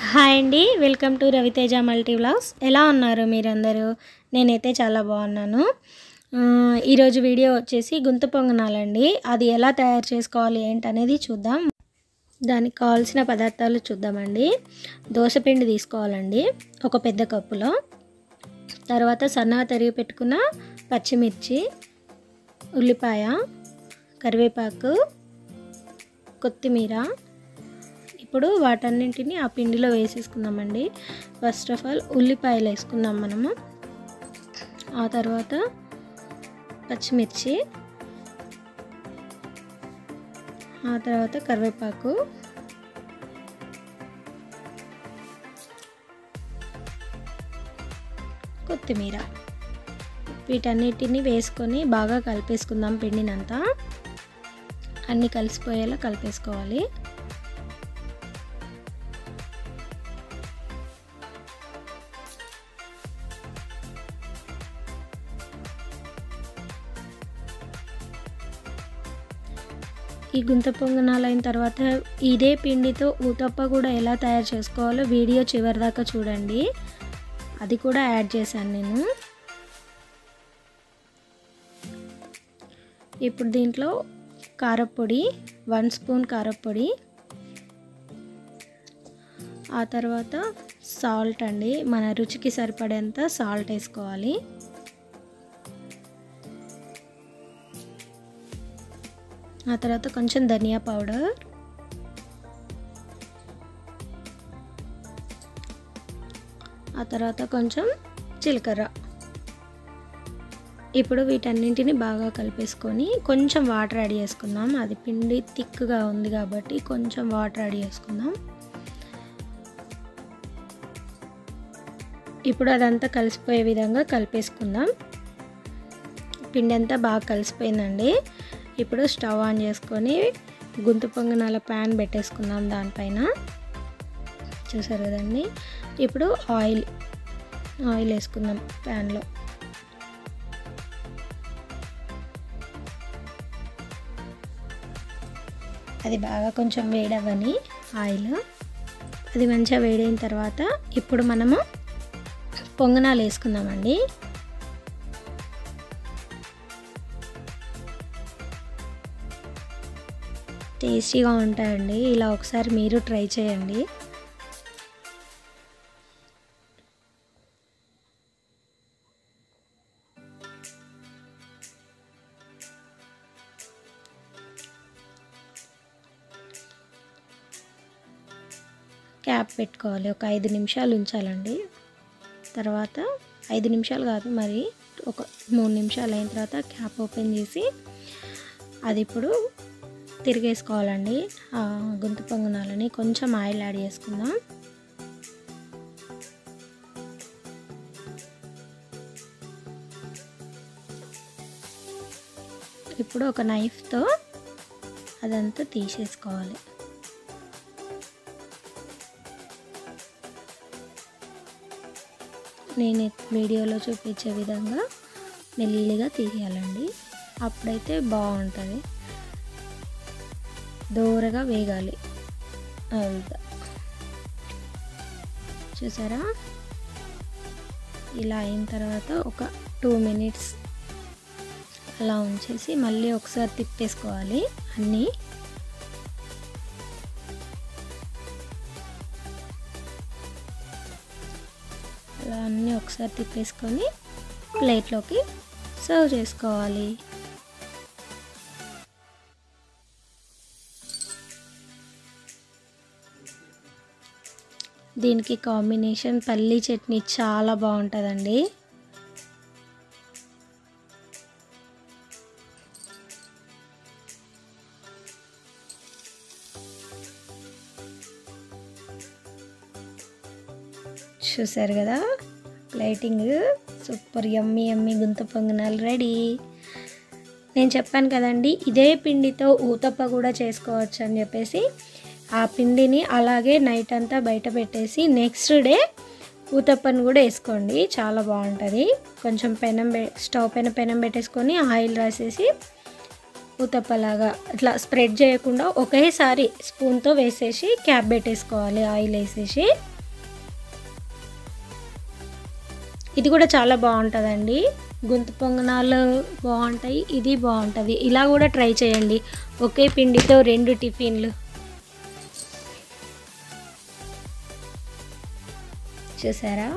hi అండి welcome to Raviteja multi vlogs ఎలా ఉన్నారు మీరందరూ నేనైతే చాలా బాగున్నాను ఆ, ఈరోజు వీడియో వచ్చేసి గుంత పొంగనాలండి అది ఎలా తయారు చేసుకోవాలి ఏంటనేది చూద్దాం దానికి కావాల్సిన పదార్థాలు చూద్దామండి దోసపిండి తీసుకోవాలండి ఒక పెద్ద కప్పులో తర్వాత సన్నగా తరిగి పెట్టుకున్న పచ్చిమిర్చి ఉల్లిపాయ కరివేపాకు కొత్తిమీర ఇప్పుడు వాటన్నింటిని ఆ పిండిలో వేసేసుకుందామండి ఫస్ట్ ఆఫ్ ఆల్ ఉల్లిపాయలు వేసుకుందాం మనము ఆ తర్వాత పచ్చిమిర్చి ఆ తర్వాత కరివేపాకు కొత్తిమీర వీటన్నిటిని వేసుకొని బాగా కలిపేసుకుందాం పిండినంతా అన్నీ కలిసిపోయేలా కలిపేసుకోవాలి ఈ గుంత పొంగనాలు అయిన తర్వాత ఇదే పిండితో ఊతప్ప కూడా ఎలా తయారు చేసుకోవాలో వీడియో చివరి దాకా చూడండి అది కూడా యాడ్ చేశాను నేను ఇప్పుడు దీంట్లో కారప్పొడి వన్ స్పూన్ కారప్పొడి ఆ తర్వాత సాల్ట్ అండి మన రుచికి సరిపడేంత సాల్ట్ వేసుకోవాలి ఆ తర్వాత కొంచెం ధనియా పౌడర్ ఆ తర్వాత కొంచెం జీలకర్ర ఇప్పుడు వీటన్నింటిని బాగా కలిపేసుకొని కొంచెం వాటర్ యాడ్ చేసుకుందాం అది పిండి థిక్గా ఉంది కాబట్టి కొంచెం వాటర్ యాడ్ చేసుకుందాం ఇప్పుడు అదంతా కలిసిపోయే విధంగా కలిపేసుకుందాం పిండి అంతా బాగా కలిసిపోయిందండి ఇప్పుడు స్టవ్ ఆన్ చేసుకొని గుంతు పొంగనాల ప్యాన్ పెట్టేసుకుందాం దానిపైన చూసారు కదండి ఇప్పుడు ఆయిల్ ఆయిల్ వేసుకుందాం ప్యాన్లో అది బాగా కొంచెం వేడవని ఆయిల్ అది మంచిగా వేడైన తర్వాత ఇప్పుడు మనము పొంగనాలు వేసుకుందామండి టేస్టీగా ఉంటాయండి ఇలా ఒకసారి మీరు ట్రై చేయండి క్యాప్ పెట్టుకోవాలి ఒక ఐదు నిమిషాలు ఉంచాలండి తర్వాత ఐదు నిమిషాలు కాదు మరి ఒక మూడు నిమిషాలు అయిన తర్వాత క్యాప్ ఓపెన్ చేసి అది ఇప్పుడు తిరిగేసుకోవాలండి ఆ గుంత పొంగనాలని కొంచెం ఆయిల్ యాడ్ చేసుకుందాం ఇప్పుడు ఒక నైఫ్తో అదంతా తీసేసుకోవాలి నేను వీడియోలో చూపించే విధంగా మెల్లిగా తీయాలండి అప్పుడైతే బాగుంటుంది దూరగా వేగాలి అంతా చూసారా ఇలా అయిన తర్వాత ఒక టూ మినిట్స్ అలా ఉంచేసి మళ్ళీ ఒకసారి తిప్పేసుకోవాలి అన్నీ అలా అన్నీ ఒకసారి తిప్పేసుకొని ప్లేట్లోకి సర్వ్ చేసుకోవాలి దీనికి కాంబినేషన్ పల్లీ చట్నీ చాలా బాగుంటుందండి చూసారు కదా ప్లేటింగ్ సూపర్ యమ్మీ యమ్మీ గుంత పొంగనాలు రెడీ నేను చెప్పాను కదండి ఇదే పిండితో ఊతప్ప కూడా చేసుకోవచ్చు అని చెప్పేసి ఆ పిండిని అలాగే నైట్ అంతా బయట పెట్టేసి నెక్స్ట్ డే ఊతప్పని కూడా వేసుకోండి చాలా బాగుంటుంది కొంచెం పెనం స్టవ్ పైన పెనం పెట్టేసుకొని ఆయిల్ రాసేసి ఊతప్పలాగా ఇట్లా స్ప్రెడ్ చేయకుండా ఒకేసారి స్పూన్తో వేసేసి క్యాప్ పెట్టేసుకోవాలి ఆయిల్ వేసేసి ఇది కూడా చాలా బాగుంటుందండి గుంత పొంగనాలు బాగుంటాయి ఇది బాగుంటుంది ఇలా కూడా ట్రై చేయండి ఒకే పిండితో రెండు టిఫిన్లు చూసారా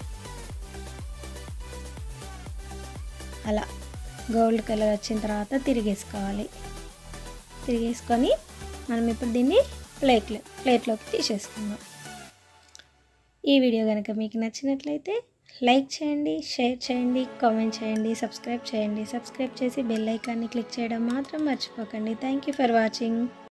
అలా గోల్డ్ కలర్ వచ్చిన తర్వాత తిరిగేసుకోవాలి తిరిగేసుకొని మనం ఇప్పుడు దీన్ని ప్లేట్లో ప్లేట్లోకి తీసేసుకుందాం ఈ వీడియో కనుక మీకు నచ్చినట్లయితే లైక్ చేయండి షేర్ చేయండి కామెంట్ చేయండి సబ్స్క్రైబ్ చేయండి సబ్స్క్రైబ్ చేసి బెల్ ఐకాన్ని క్లిక్ చేయడం మాత్రం మర్చిపోకండి థ్యాంక్ యూ ఫర్ వాచింగ్